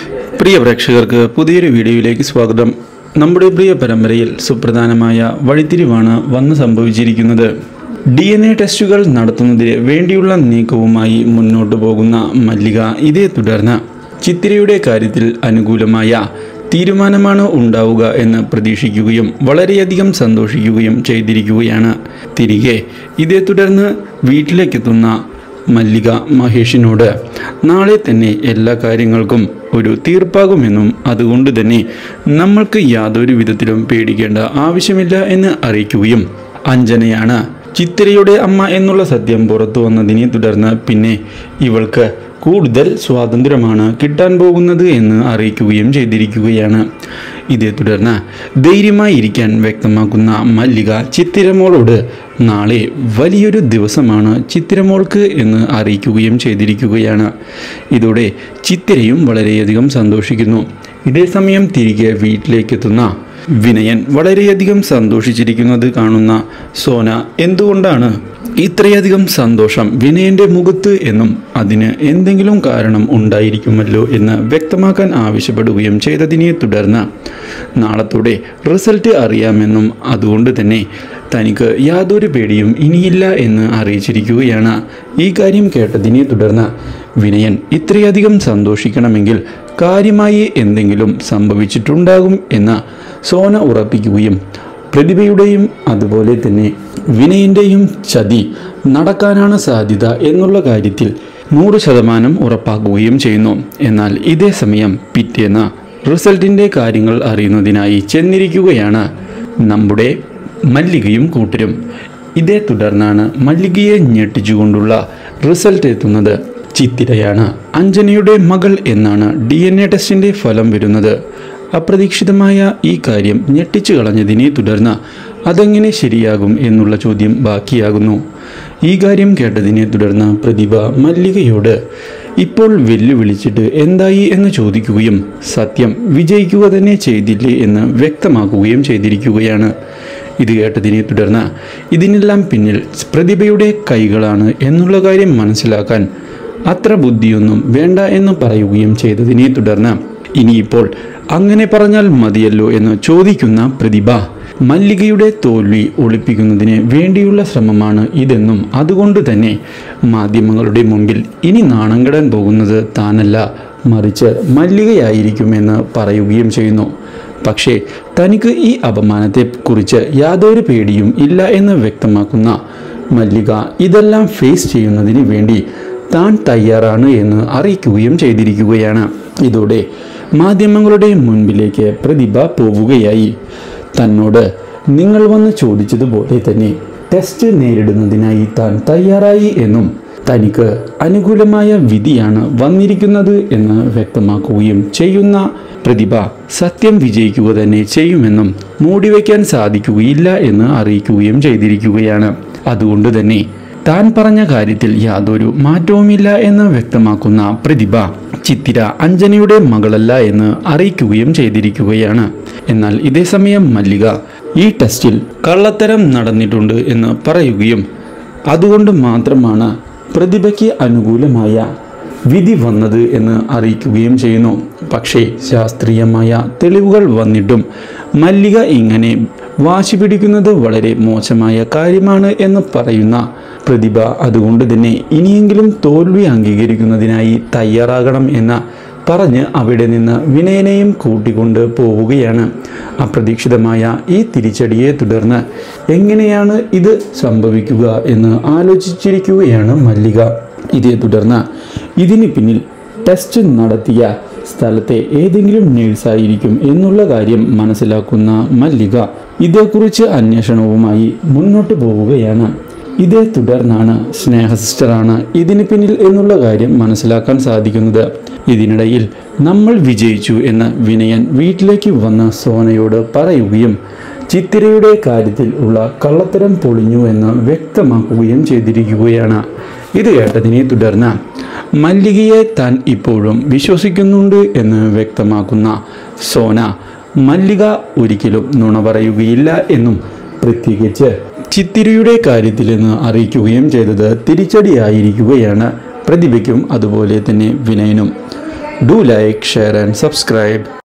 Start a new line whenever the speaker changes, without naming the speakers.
പ്രിയ പ്രേക്ഷകർക്ക് പുതിയൊരു വീഡിയോയിലേക്ക് സ്വാഗതം നമ്മുടെ പ്രിയ പരമ്പരയിൽ സുപ്രധാനമായ വഴിത്തിരിവാണ് വന്ന് സംഭവിച്ചിരിക്കുന്നത് ഡി എൻ എ ടെസ്റ്റുകൾ നടത്തുന്നതിന് വേണ്ടിയുള്ള നീക്കവുമായി മുന്നോട്ടു പോകുന്ന മല്ലിക ഇതേ തുടർന്ന് ചിത്തിരയുടെ കാര്യത്തിൽ അനുകൂലമായ തീരുമാനമാണ് ഉണ്ടാവുക എന്ന് പ്രതീക്ഷിക്കുകയും വളരെയധികം സന്തോഷിക്കുകയും ചെയ്തിരിക്കുകയാണ് തിരികെ ഇതേ തുടർന്ന് വീട്ടിലേക്കെത്തുന്ന മല്ലിക മഹേഷിനോട് നാളെ തന്നെ എല്ലാ കാര്യങ്ങൾക്കും ഒരു തീർപ്പാകുമെന്നും അതുകൊണ്ട് തന്നെ നമ്മൾക്ക് യാതൊരു വിധത്തിലും പേടിക്കേണ്ട ആവശ്യമില്ല എന്ന് അറിയിക്കുകയും അഞ്ജനയാണ് ചിത്തിരയുടെ അമ്മ എന്നുള്ള സത്യം പുറത്തു വന്നതിനെ തുടർന്ന് പിന്നെ ഇവൾക്ക് കൂടുതൽ സ്വാതന്ത്ര്യമാണ് കിട്ടാൻ പോകുന്നത് എന്ന് അറിയിക്കുകയും ചെയ്തിരിക്കുകയാണ് ഇതേ തുടർന്ന് ധൈര്യമായി ഇരിക്കാൻ വ്യക്തമാക്കുന്ന മല്ലിക ചിത്തിരമോളോട് നാളെ വലിയൊരു ദിവസമാണ് ചിത്തിരമോൾക്ക് എന്ന് അറിയിക്കുകയും ചെയ്തിരിക്കുകയാണ് ഇതോടെ ചിത്തിരയും വളരെയധികം സന്തോഷിക്കുന്നു ഇതേസമയം തിരികെ വീട്ടിലേക്കെത്തുന്ന വിനയൻ വളരെയധികം സന്തോഷിച്ചിരിക്കുന്നത് കാണുന്ന സോന എന്തുകൊണ്ടാണ് ഇത്രയധികം സന്തോഷം വിനയന്റെ മുഖത്ത് എന്നും അതിന് എന്തെങ്കിലും കാരണം ഉണ്ടായിരിക്കുമല്ലോ എന്ന് വ്യക്തമാക്കാൻ ആവശ്യപ്പെടുകയും ചെയ്തതിനെ തുടർന്ന് നാളത്തോടെ റിസൾട്ട് അറിയാമെന്നും അതുകൊണ്ട് തന്നെ തനിക്ക് യാതൊരു പേടിയും ഇനിയില്ല എന്ന് അറിയിച്ചിരിക്കുകയാണ് ഈ കാര്യം കേട്ടതിനെ തുടർന്ന് വിനയൻ ഇത്രയധികം സന്തോഷിക്കണമെങ്കിൽ കാര്യമായി എന്തെങ്കിലും സംഭവിച്ചിട്ടുണ്ടാകും എന്ന് സോന ഉറപ്പിക്കുകയും പ്രതിഭയുടെയും അതുപോലെ തന്നെ വിനയൻ്റെയും ചതി നടക്കാനാണ് സാധ്യത എന്നുള്ള കാര്യത്തിൽ നൂറ് ശതമാനം ഉറപ്പാക്കുകയും ചെയ്യുന്നു എന്നാൽ ഇതേ സമയം പിറ്റേന്ന് റിസൾട്ടിൻ്റെ കാര്യങ്ങൾ അറിയുന്നതിനായി ചെന്നിരിക്കുകയാണ് നമ്മുടെ മല്ലികയും കൂട്ടരും ഇതേ തുടർന്നാണ് മല്ലികയെ ഞെട്ടിച്ചുകൊണ്ടുള്ള റിസൾട്ട് എത്തുന്നത് ചിത്തിരയാണ് അഞ്ജനയുടെ മകൾ എന്നാണ് ഡി എൻ എ ടെസ്റ്റിൻ്റെ ഫലം വരുന്നത് അപ്രതീക്ഷിതമായ ഈ കാര്യം ഞെട്ടിച്ചു കളഞ്ഞതിനെ തുടർന്ന് അതെങ്ങനെ ശരിയാകും എന്നുള്ള ചോദ്യം ബാക്കിയാകുന്നു ഈ കാര്യം കേട്ടതിനെ തുടർന്ന് പ്രതിഭ മല്ലികയോട് ഇപ്പോൾ വെല്ലുവിളിച്ചിട്ട് എന്തായി എന്ന് ചോദിക്കുകയും സത്യം വിജയിക്കുക തന്നെ ചെയ്തില്ലേ എന്ന് വ്യക്തമാക്കുകയും ചെയ്തിരിക്കുകയാണ് ഇത് കേട്ടതിനെ തുടർന്ന് ഇതിനെല്ലാം പിന്നിൽ പ്രതിഭയുടെ കൈകളാണ് എന്നുള്ള കാര്യം മനസ്സിലാക്കാൻ അത്ര ബുദ്ധിയൊന്നും വേണ്ട എന്ന് പറയുകയും ചെയ്തതിനെ തുടർന്ന് ഇനിയിപ്പോൾ അങ്ങനെ പറഞ്ഞാൽ മതിയല്ലോ എന്ന് ചോദിക്കുന്ന പ്രതിഭ മല്ലികയുടെ തോൽവി ഒളിപ്പിക്കുന്നതിന് വേണ്ടിയുള്ള ശ്രമമാണ് ഇതെന്നും അതുകൊണ്ട് തന്നെ മാധ്യമങ്ങളുടെ മുമ്പിൽ ഇനി നാണം കെടാൻ പോകുന്നത് താനല്ല മറിച്ച് മല്ലികയായിരിക്കുമെന്ന് പറയുകയും ചെയ്യുന്നു പക്ഷേ തനിക്ക് ഈ അപമാനത്തെക്കുറിച്ച് യാതൊരു പേടിയും ഇല്ല എന്ന് വ്യക്തമാക്കുന്ന മല്ലിക ഇതെല്ലാം ഫേസ് ചെയ്യുന്നതിന് വേണ്ടി താൻ തയ്യാറാണ് എന്ന് അറിയിക്കുകയും ചെയ്തിരിക്കുകയാണ് ഇതോടെ മാധ്യമങ്ങളുടെ മുൻപിലേക്ക് പ്രതിഭ പോവുകയായി തന്നോട് നിങ്ങൾ വന്ന് ചോദിച്ചതുപോലെ തന്നെ ടെസ്റ്റ് നേരിടുന്നതിനായി താൻ തയ്യാറായി എന്നും തനിക്ക് അനുകൂലമായ വിധിയാണ് വന്നിരിക്കുന്നത് എന്ന് വ്യക്തമാക്കുകയും ചെയ്യുന്ന പ്രതിഭ സത്യം വിജയിക്കുക തന്നെ ചെയ്യുമെന്നും മൂടിവെക്കാൻ സാധിക്കുകയില്ല എന്ന് അറിയിക്കുകയും ചെയ്തിരിക്കുകയാണ് അതുകൊണ്ട് തന്നെ താൻ പറഞ്ഞ കാര്യത്തിൽ യാതൊരു മാറ്റവുമില്ല എന്ന് വ്യക്തമാക്കുന്ന പ്രതിഭ ചിത്തിര അഞ്ജനയുടെ മകളല്ല എന്ന് അറിയിക്കുകയും ചെയ്തിരിക്കുകയാണ് എന്നാൽ ഇതേസമയം മല്ലിക ഈ ടെസ്റ്റിൽ കള്ളത്തരം നടന്നിട്ടുണ്ട് എന്ന് പറയുകയും അതുകൊണ്ട് മാത്രമാണ് പ്രതിഭയ്ക്ക് അനുകൂലമായ വിധി വന്നത് എന്ന് അറിയിക്കുകയും ചെയ്യുന്നു പക്ഷേ ശാസ്ത്രീയമായ തെളിവുകൾ വന്നിട്ടും മല്ലിക ഇങ്ങനെ വാശി പിടിക്കുന്നത് വളരെ മോശമായ കാര്യമാണ് എന്ന് പറയുന്ന പ്രതിഭ അതുകൊണ്ട് തന്നെ ഇനിയെങ്കിലും തോൽവി അംഗീകരിക്കുന്നതിനായി തയ്യാറാകണം എന്ന പറഞ്ഞ് അവിടെ നിന്ന് വിനയനെയും കൂട്ടിക്കൊണ്ട് പോവുകയാണ് അപ്രതീക്ഷിതമായ ഈ തിരിച്ചടിയെ തുടർന്ന് എങ്ങനെയാണ് ഇത് സംഭവിക്കുക എന്ന് ആലോചിച്ചിരിക്കുകയാണ് മല്ലിക ഇതേ തുടർന്ന് ഇതിന് പിന്നിൽ ടെസ്റ്റ് നടത്തിയ സ്ഥലത്തെ ഏതെങ്കിലും നേഴ്സായിരിക്കും എന്നുള്ള കാര്യം മനസ്സിലാക്കുന്ന മല്ലിക ഇതേക്കുറിച്ച് അന്വേഷണവുമായി മുന്നോട്ട് പോവുകയാണ് ഇതേ തുടർന്നാണ് സ്നേഹ സിസ്റ്ററാണ് ഇതിന് പിന്നിൽ എന്നുള്ള കാര്യം മനസ്സിലാക്കാൻ സാധിക്കുന്നത് ഇതിനിടയിൽ നമ്മൾ വിജയിച്ചു എന്ന് വിനയൻ വീട്ടിലേക്ക് വന്ന സോനയോട് പറയുകയും ചിത്തിരയുടെ കാര്യത്തിൽ ഉള്ള കള്ളത്തരം പൊളിഞ്ഞു എന്ന് വ്യക്തമാക്കുകയും ചെയ്തിരിക്കുകയാണ് ഇത് കേട്ടതിനെ തുടർന്ന് മല്ലികയെ താൻ ഇപ്പോഴും വിശ്വസിക്കുന്നുണ്ട് എന്ന് വ്യക്തമാക്കുന്ന സോന മല്ലിക ഒരിക്കലും നുണ പറയുകയില്ല എന്നും പ്രത്യേകിച്ച് ചിത്തിരയുടെ കാര്യത്തിലെന്ന് അറിയിക്കുകയും ചെയ്തത് തിരിച്ചടിയായിരിക്കുകയാണ് പ്രതിഭയ്ക്കും അതുപോലെ തന്നെ വിനയനും do like share and subscribe